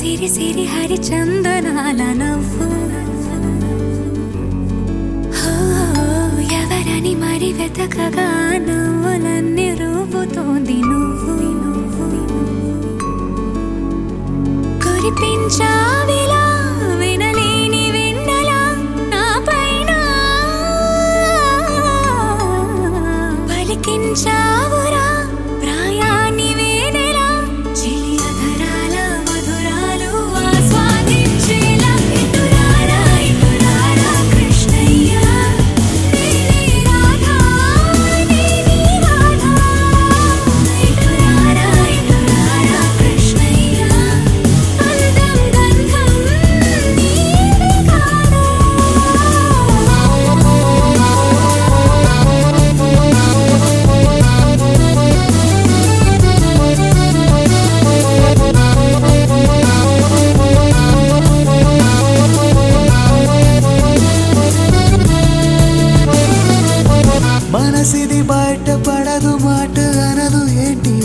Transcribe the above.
సిరి సిరి హరి చందనాల నవ్వు హో, ఎవరని మరి వెతకగా నవ్వులన్నీ రూపుతోంది నువ్వు కురిపించావిలా వినలేని వెన్నెలా నా పైన పలికించావురా ప్రాయాన్ని వేనెలా చిలియధరాల మధురాలు ఆస్వాదించేలా ఇటురారా ఇటురారా కృష్ణయ్య నీలి రాధా నీలి రాధా ఇటురారా ఇటురారా కృష్ణయ్య అందం గంధం నీది కాదా మనసిది బయట పడదు మాట అనదు ఏంటి